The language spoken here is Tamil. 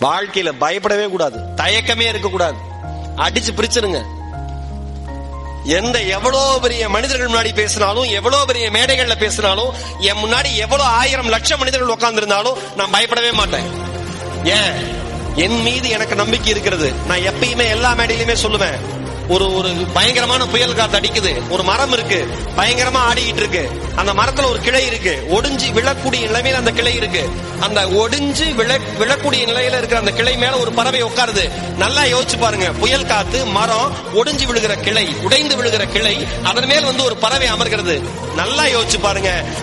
வாழ்க்கையில பயப்படவே கூடாது தயக்கமே இருக்க கூடாது அடிச்சு பிரிச்சிருங்க எந்த எவ்வளவு பெரிய மனிதர்கள் முன்னாடி பேசினாலும் எவ்வளவு பெரிய மேடைகள்ல பேசினாலும் என் முன்னாடி எவ்வளவு ஆயிரம் லட்சம் மனிதர்கள் உட்கார்ந்து இருந்தாலும் நான் பயப்படவே மாட்டேன் ஏன் என் மீது எனக்கு நம்பிக்கை இருக்கிறது நான் எப்பயுமே எல்லா மேடையிலுமே சொல்லுவேன் ஒரு ஒரு பயங்கரமான புயல் காத்து அடிக்குது ஒரு மரம் இருக்கு பயங்கரமா ஆடிக்கிட்டு இருக்கு அந்த மரத்துல ஒரு கிளை இருக்கு ஒடிஞ்சு விழக்கூடிய நிலைமையில அந்த கிளை இருக்கு அந்த ஒடிஞ்சு விழ விழக்கூடிய நிலையில இருக்கிற அந்த கிளை மேல ஒரு பறவை உட்காருது நல்லா யோசிச்சு பாருங்க புயல் காத்து மரம் ஒடிஞ்சு விழுகிற கிளை உடைந்து விழுகிற கிளை அதன் மேல் வந்து ஒரு பறவை அமர்கிறது நல்லா யோசிச்சு பாருங்க